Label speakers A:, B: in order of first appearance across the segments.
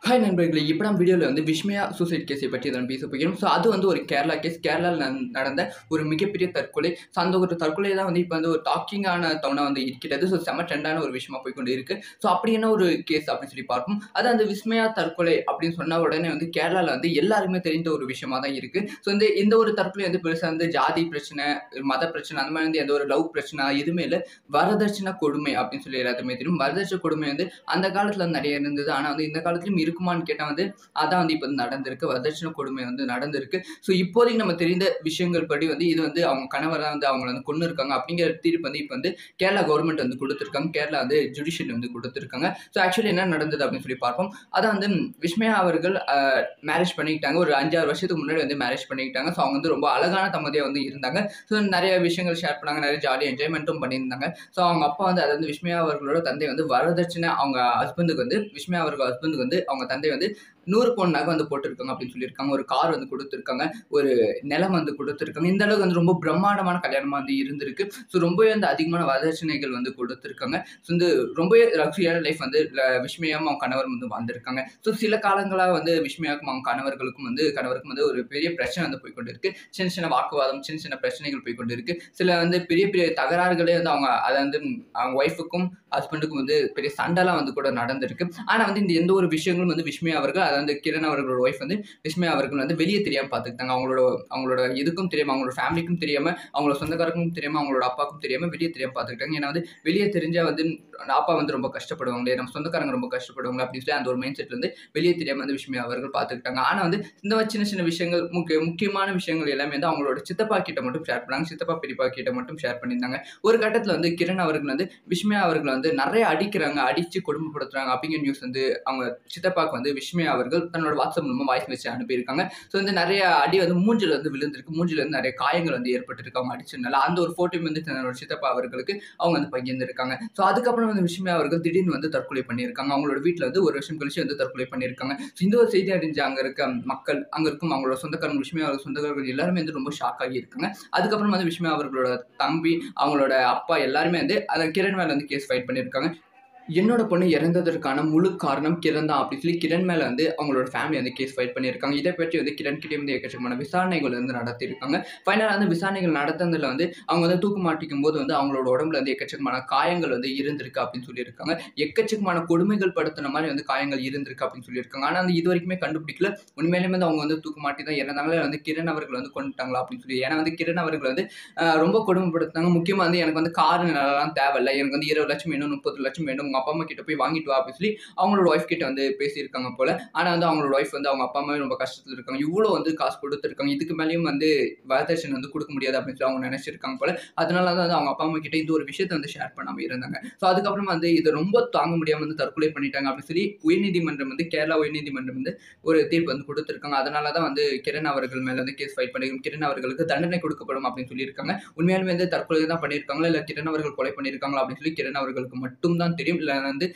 A: hi நண்பர்களே இப்போ நம்ம வீடியோவில் வந்து விஸ்மயா சூசைட் கேஸை பற்றி தான் பேச போகிறோம் ஸோ அது வந்து ஒரு கேரளா கேஸ் கேரளாவில் நடந்த ஒரு மிகப்பெரிய தற்கொலை ஸோ அந்த ஒரு தற்கொலை தான் வந்து இப்போ வந்து ஒரு டாக்கிங்கான தவணை வந்து இருக்கிறது ஸோ செம ட்ரெண்டான ஒரு விஷயமா போய் கொண்டு இருக்கு ஸோ அப்படி என்ன ஒரு கேஸ் அப்படின்னு சொல்லி பார்ப்போம் அது அந்த விஸ்மயா தற்கொலை அப்படின்னு சொன்ன உடனே வந்து கேரளாவில் வந்து எல்லாருமே தெரிந்த ஒரு விஷயமா தான் இருக்கு ஸோ இந்த இந்த ஒரு தற்கொலை வந்து பெருசாக வந்து ஜாதி பிரச்சனை மத பிரச்சனை அந்த மாதிரி வந்து எந்த ஒரு லவ் பிரச்சனை எதுவுமே இல்லை வரதட்சணை கொடுமை அப்படின்னு சொல்லி எல்லாத்துக்குமே தெரியும் வரதட்சணை கொடுமை வந்து அந்த காலத்தில் நிறைய இருந்தது ஆனால் வந்து இந்த காலத்துலையும் இருக்குமான்னு கேட்டால் வந்து அதான் வந்து இப்போ நடந்திருக்கு வரதட்சணை கொடுமை வந்து நடந்திருக்கு ஸோ இப்போதைக்கு நம்ம தெரிந்த விஷயங்கள் படி வந்து இது வந்து அவங்க கணவராக வந்து அவங்கள வந்து கொண்டு இருக்காங்க அப்படிங்கிற தீர்ப்பு வந்து இப்போ வந்து கேரளா கவர்மெண்ட் வந்து கொடுத்துருக்காங்க கேரளா வந்து ஜுடிஷியல் வந்து கொடுத்துருக்காங்க ஸோ ஆக்சுவலி என்ன நடந்தது அப்படின்னு சொல்லி பார்ப்போம் அதான் வந்து விஸ்மயா அவர்கள் மேரேஜ் பண்ணிக்கிட்டாங்க ஒரு அஞ்சாறு வருஷத்துக்கு முன்னாடி வந்து மேரேஜ் பண்ணிக்கிட்டாங்க ஸோ அவங்க வந்து ரொம்ப அழகான தம்பதியாக வந்து இருந்தாங்க ஸோ நிறைய விஷயங்கள் ஷேர் பண்ணாங்க நிறைய ஜாலியாக என்ஜாய்மெண்ட்டும் பண்ணியிருந்தாங்க ஸோ அவங்க அப்பா வந்து அதாவது வந்து விஸ்மயா அவர்களோட தந்தை வந்து வரதட்சணை அவங்க ஹஸ்பண்டுக்கு வந்து விஸ்மயா அவர்கள் ஹஸ்பண்டுக்கு வந்து அவங்க தந்தை வந்து நூறு பவுன் நகை வந்து போட்டிருக்காங்க அப்படின்னு சொல்லியிருக்காங்க ஒரு கார் வந்து கொடுத்துருக்காங்க ஒரு நிலம் வந்து கொடுத்துருக்காங்க இந்த அளவுக்கு வந்து ரொம்ப பிரம்மாண்டமான கல்யாணமாக வந்து இருந்திருக்கு ஸோ ரொம்பவே வந்து அதிகமான வரதட்சணைகள் வந்து கொடுத்துருக்காங்க ஸோ வந்து ரொம்பவே லக்ஸரியான லைஃப் வந்து விஸ்மயாவும் அவங்க கணவர் வந்து வந்திருக்காங்க ஸோ சில காலங்களாக வந்து விஸ்மயாவுக்கும் அவங்க கணவர்களுக்கும் வந்து கணவருக்கும் வந்து ஒரு பெரிய பிரச்சனை வந்து போய்கொண்டு இருக்கு சின்ன சின்ன வாக்குவாதம் சின்ன சின்ன பிரச்சனைகள் போய்கொண்டு இருக்கு சில வந்து பெரிய பெரிய தகராறுகளே வந்து அவங்க அதை வந்து அவங்க ஒய்ஃபுக்கும் ஹஸ்பண்டுக்கும் வந்து பெரிய சண்டைலாம் வந்து கூட நடந்திருக்கு ஆனால் வந்து இந்த எந்த ஒரு விஷயங்களும் வந்து விஸ்மயா அவர்கள் அதை வந்து கிரண் அவர்களோட ஒய்ஃப் வந்து விஸ்மயா அவர்கள் வந்து வெளியே தெரியாமல் பார்த்துக்கிட்டாங்க அவங்களோட அவங்களோட இதுக்கும் தெரியாமல் அவங்களோட ஃபேமிலிக்கும் தெரியாமல் அவங்களோட சொந்தக்காரருக்கும் தெரியாமல் அவங்களோட அப்பாவுக்கும் தெரியாமல் வெளியே தெரியாமல் பார்த்துக்கிட்டாங்க ஏன்னா வந்து வெளியே தெரிஞ்சால் வந்து அப்பா வந்து ரொம்ப கஷ்டப்படுவாங்களே நம்ம சொந்தக்காரங்க ரொம்ப கஷ்டப்படுவாங்க அப்படின்னு சொல்லி அந்த ஒரு மைண்ட் செட்ல இருந்து வெளியே தெரியாமல் வந்து விஸ்மயா அவர்கள் பார்த்துக்கிட்டாங்க ஆனால் வந்து இந்த மாதிரி சின்ன சின்ன விஷயங்கள் முக்கிய முக்கியமான விஷயங்கள் எல்லாமே வந்து அவங்களோட சித்தப்பா கிட்ட மட்டும் ஷேர் பண்ணாங்க சித்தப்பா பெரியப்பா கிட்ட மட்டும் ஷேர் பண்ணியிருந்தாங்க ஒரு கட்டத்தில் வந்து கிரண் அவர்கள் வந்து விஸ்மயா அவர்கள் வந்து நிறைய அடிக்கிறாங்க அடித்து கொடுமைப்படுத்துறாங்க அப்படிங்கிற நியூஸ் வந்து அவங்க சித்தப்பாக்கு வந்து விஸ்மயா அவர்கள் தன்னோட வாட்ஸ்அப் மூலமாக வாய்ஸ் வச்சு அனுப்பியிருக்காங்க ஸோ வந்து நிறைய அடி வந்து மூஞ்சில் வந்து விழுந்திருக்கு மூஞ்சில் வந்து நிறைய காயங்கள் வந்து ஏற்பட்டிருக்கு அவங்க அடிச்சதுனால அந்த ஒரு ஃபோட்டோ வந்து தன்னோட சித்தப்பா அவர்களுக்கு அவங்க வந்து பகிர்ந்திருக்காங்க ஸோ அதுக்கப்புறம் வந்து விஸ்மயா அவர்கள் திடீர்னு வந்து தற்கொலை பண்ணியிருக்காங்க அவங்களோட வீட்டில் வந்து ஒரு வருஷம் கழிச்சு வந்து தற்கொலை பண்ணியிருக்காங்க ஸோ இந்த ஒரு செய்தி அறிஞ்ச அங்கே இருக்க மக்கள் அங்கே இருக்கும் அவங்களோட சொந்தக்காரங்க விஸ்மயா அவர்கள் சொந்தக்காரர்கள் எல்லாருமே வந்து ரொம்ப ஷாக் ஆகி இருக்காங்க அதுக்கப்புறம் வந்து விஸ்மயா அவர்களோட தம்பி அவங்களோட அப்பா எல்லாருமே வந்து அதை கிரண் மேலே வந்து கேஸ் ஃபைட் பண்ணியிருக்காங்க என்னோட பொண்ணு இறந்ததற்கான முழு காரணம் கிரண் தான் அப்படின்னு சொல்லி கிரண் மேலே வந்து அவங்களோட ஃபேமிலி வந்து கேஸ் ஃபைட் பண்ணியிருக்காங்க இதை பற்றி வந்து கிரண் கிட்டே வந்து எக்கச்சக்கமான விசாரணைகள் வந்து நடத்தியிருக்காங்க ஃபைனலாக வந்து விசாரணைகள் நடத்துனதில் வந்து அவங்க வந்து தூக்கு மாட்டிக்கும் போது வந்து அவங்களோட உடம்புல வந்து எக்கச்சக்கமான காயங்கள் வந்து இருந்திருக்கு அப்படின்னு சொல்லியிருக்காங்க எக்கச்சக்கமான கொடுமைகள் படுத்தின மாதிரி வந்து காயங்கள் இருந்திருக்கு அப்படின்னு சொல்லியிருக்காங்க ஆனால் வந்து இது வரைக்குமே கண்டுபிடிக்கல உண்மையிலுமே வந்து அவங்க வந்து தூக்கு மாட்டி தான் இறந்தாங்களே வந்து கிரண் அவர்கள் வந்து கொண்டுட்டாங்களா அப்படின்னு சொல்லி ஏன்னா வந்து கிரண் அவர்கள் வந்து ரொம்ப கொடுமைப்படுத்தினாங்க முக்கியமாக வந்து எனக்கு வந்து கார் நிலம் தேவையில்லை எனக்கு வந்து இருபது லட்சம் வேணும் முப்பது லட்சம் வேணும் உங்கள் அப்பா அம்மா கிட்ட போய் வாங்கிட்டு வா அப்படின்னு சொல்லி அவங்களோட ஒய்ஃப் கிட்ட வந்து பேசியிருக்காங்க போல ஆனால் வந்து அவங்களோட ஒய்ஃப் வந்து அவங்க அப்பா அம்மாவே ரொம்ப கஷ்டத்தில் இருக்காங்க இவ்வளோ வந்து காசு கொடுத்துருக்காங்க இதுக்கு மேலேயும் வந்து வரதட்சணை வந்து கொடுக்க முடியாது அப்படின்னு சொல்லி அவங்க நினைச்சிருக்காங்க போல அதனால தான் வந்து அவங்க அப்பா அம்மா கிட்ட இந்த ஒரு விஷயத்தை வந்து ஷேர் பண்ணாமல் இருந்தாங்க ஸோ அதுக்கப்புறம் வந்து இதை ரொம்ப தாங்க முடியாமல் வந்து தற்கொலை பண்ணிட்டாங்க அப்படின்னு சொல்லி உயர்நீதிமன்றம் வந்து கேரளா உயர்நீதிமன்றம் வந்து ஒரு தீர்ப்பு வந்து கொடுத்துருக்காங்க அதனால தான் வந்து கிரண் அவர்கள் மேலே வந்து கேஸ் ஃபைட் பண்ணிருக்கோம் கிரண் அவர்களுக்கு தண்டனை கொடுக்கப்படும் அப்படின்னு சொல்லியிருக்காங்க உண்மையாலுமே வந்து தற்கொலை தான் பண்ணியிருக்காங்களா இல்லை கிரண் அவர்கள் கொலை பண்ணியிருக்காங்களா அப்படின்னு சொல்லி கிரண் அவர்களுக்கு மட்டும் தான் தெரியும் இல்லை வந்து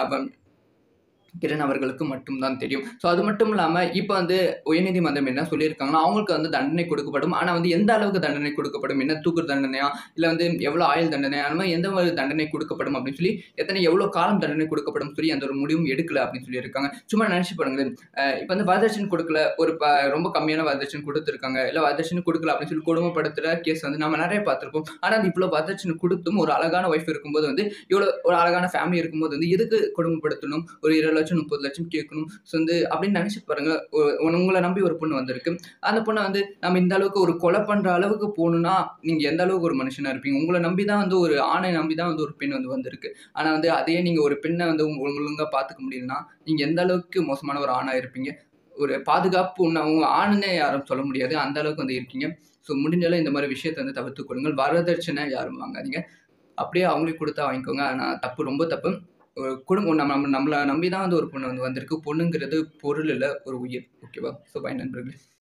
A: கிரண் அவர்களுக்கு மட்டும்தான் தெரியும் ஸோ அது மட்டும் இல்லாமல் இப்போ வந்து உயர்நீதிமன்றம் என்ன சொல்லியிருக்காங்கன்னா அவங்களுக்கு வந்து தண்டனை கொடுக்கப்படும் ஆனால் வந்து எந்த அளவுக்கு தண்டனை கொடுக்கப்படும் என்ன தூக்கு தண்டனையா இல்லை வந்து எவ்வளோ ஆயுள் தண்டனை அந்த மாதிரி எந்த மாதிரி தண்டனை கொடுக்கப்படும் அப்படின்னு சொல்லி எத்தனை எவ்வளோ காலம் தண்டனை கொடுக்கப்படும் சொல்லி அந்த ஒரு முடிவும் எடுக்கல அப்படின்னு சொல்லியிருக்காங்க சும்மா நினச்சி பாருங்களேன் இப்போ வந்து வரதட்சணை கொடுக்கல ஒரு ப ரொம்ப கம்மியான வரதட்சணை கொடுத்துருக்காங்க இல்லை வரதட்சணை கொடுக்கல அப்படின்னு சொல்லி கொடுமைப்படுத்துகிற கேஸ் வந்து நம்ம நிறைய பார்த்துருப்போம் ஆனால் இவ்வளோ வரதட்சணை கொடுத்தும் ஒரு அழகான ஒய்ஃப் இருக்கும்போது வந்து இவ்வளோ ஒரு அழகான ஃபேமிலி இருக்கும்போது வந்து எதுக்கு கொடுமைப்படுத்தணும் ஒரு இருபது லட்சம் முப்பது லட்சம் கேட்கணும் ஸோ வந்து அப்படின்னு நினச்சி பாருங்க உங்களை நம்பி ஒரு பொண்ணு வந்திருக்கு அந்த பொண்ணை வந்து நம்ம இந்த அளவுக்கு ஒரு கொலை பண்ணுற அளவுக்கு போகணுன்னா நீங்கள் எந்த அளவுக்கு ஒரு மனுஷனாக இருப்பீங்க உங்களை நம்பி தான் வந்து ஒரு ஆணை நம்பி தான் வந்து ஒரு பெண் வந்து வந்திருக்கு ஆனால் வந்து அதே நீங்கள் ஒரு பெண்ணை வந்து ஒழுங்காக பார்த்துக்க முடியலன்னா நீங்கள் எந்த அளவுக்கு மோசமான ஒரு ஆணாக இருப்பீங்க ஒரு பாதுகாப்பு உன்ன அவங்க ஆணுன்னே யாரும் சொல்ல முடியாது அந்த அளவுக்கு வந்து இருக்கீங்க ஸோ முடிஞ்சாலும் இந்த மாதிரி விஷயத்தை வந்து தவிர்த்து கொள்ளுங்கள் வரதட்சணை யாரும் வாங்காதீங்க அப்படியே அவங்களே கொடுத்தா வாங்கிக்கோங்க ஆனால் தப்பு ரொம்ப தப்பு ஒரு குடும்பம் நம்ம நம்ம நம்மளை நம்பி தான் வந்து ஒரு பொண்ணு வந்து வந்திருக்கு பொண்ணுங்கிறது பொருள் இல்லை ஒரு உயிர் ஓகேவா ஸோ பை நண்பர்களே